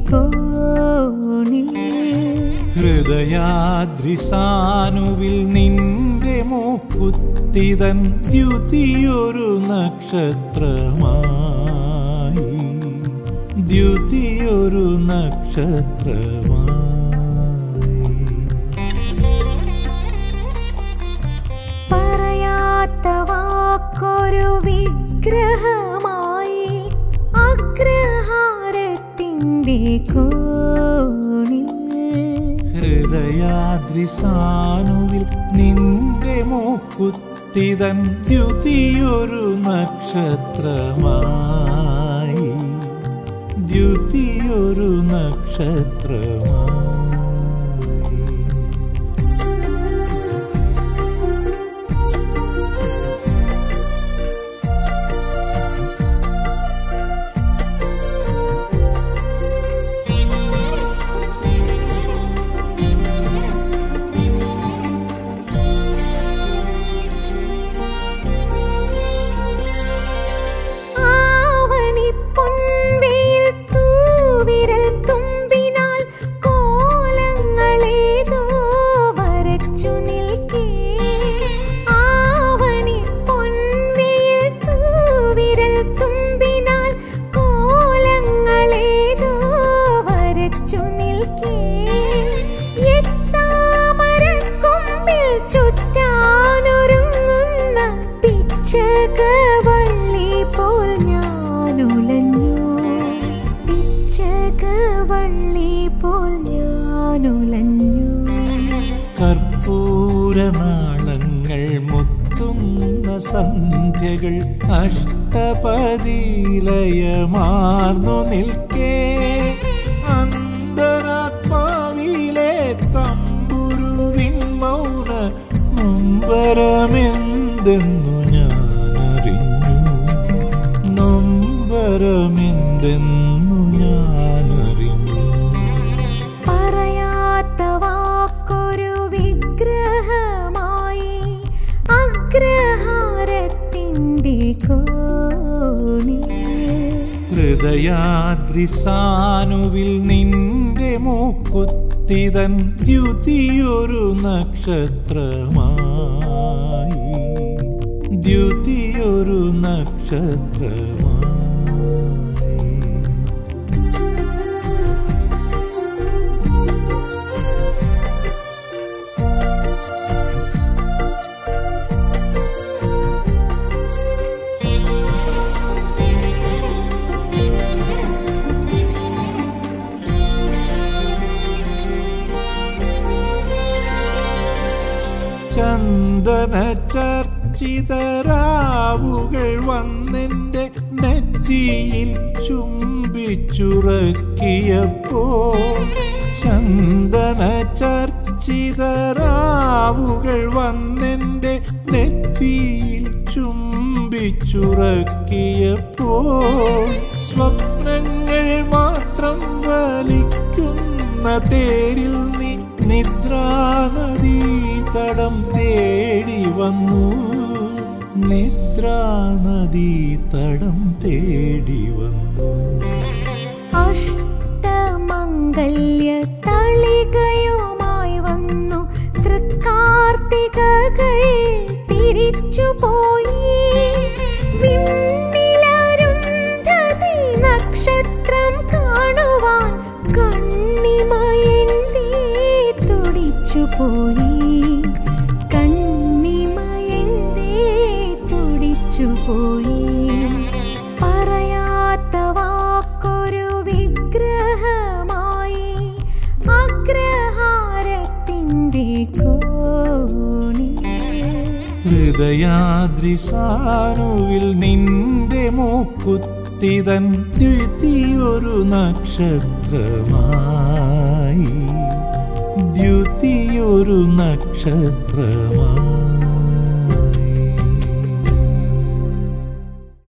കോണിൽ ഹൃദയാദ്രിസാനുവിൽ നിന്റെ മൂക്കുത്തിതൻ ദ്യുതിയൊരു നക്ഷത്രമായി ദ്യുതിയൊരു നക്ഷത്രമായി പറയാത്ത വാക്കൊരു വിഗ്രഹമായി അഗ്രഹാരത്തിൻ്റെ കോണിൽ ഹൃദയാദ്രിസാനുവിൽ നിന്റെ മൂക്കുത്തിതൻ ദ്യുതിയൊരു നക്ഷത്രമായി ദ്യുതിയൊരു നക്ഷത്രമായി ആവണി പൊൻവേൽ തൂവിരൽ തുമ്പിനാൽ കോലങ്ങളേതോ വരച്ചു നിൽക്കേ ആവണി പൊൻവേൽ തൂവിരൽ തുമ്പിനാൽ കോലങ്ങളേതോ വരച്ചു നിൽക്കേ എത്താമരക്കൊമ്പിൽ ചുറ്റാനൊരുങ്ങുന്ന പിച്ചകവള്ളി പോൽ ഞാനുലഞ്ഞു പിച്ചകവള്ളി പോൽ ഞാനുലഞ്ഞു കർപ്പൂരനാളങ്ങൾ മുത്തുന്ന സന്ധ്യകൾ അഷ്ടപതിലയമാർന്നു നിൽക്കേ അന്തരാത്മാവിലെ തമ്പുരുവിൻ മൗന നൊമ്പരമെന്തെന്നു ഞാനറിഞ്ഞു നൊമ്പരമെന്തെന്നു ഞാനറിഞ്ഞു പറയാത്ത വാക്കൊരു വിഗ്രഹമായി അഗ്രഹാരത്തിൻ്റെ കോണിൽ ഹൃദയാദ്രിസാനുവിൽ നിന്റെ മൂക്കുത്തിതൻ ദ്യുതിയൊരു നക്ഷത്രമായി ദ്യുതിയൊരു നക്ഷത്രമായി ചന്ദന ചർച്ചിതരാവുകൾ വന്നെന്റെ നെറ്റിയിൽ ചുംബിച്ചുറക്കിയപ്പോ ചന്ദന ചർച്ചിതരാവുകൾ വന്നെന്റെ നെറ്റിയിൽ ചുംബിച്ചുറക്കിയപ്പോ സ്വപ്നങ്ങൾ മാത്രം വലിക്കുന്ന തേരിൽ നീ നിദ്രാനദീ തടം തേടി വന്നു നിദ്രാനദീ തടം തേടി വന്നു അഷ്ടമംഗല്യ തളികയുമായി വന്നു തൃക്കാർത്തികകൾ തിരിച്ചുപോയി വിണ്ണിലരുന്ധതി നക്ഷത്രം കാണുവാൻ കണ്ണിമയന്തേ തുടിച്ചുപോയി കണ്ണിമയന്തേ തുടിച്ചുപോയി പറയാത്ത വാക്കൊരു വിഗ്രഹമായി അഗ്രഹാരത്തിൻ്റെ കോണിൽ ഹൃദയാദ്രിസാനുവിൽ നിന്റെ മൂക്കുത്തിതൻ ദ്യുതിയൊരു നക്ഷത്രമായി ദ്യുതിയൊരു നക്ഷത്രമായി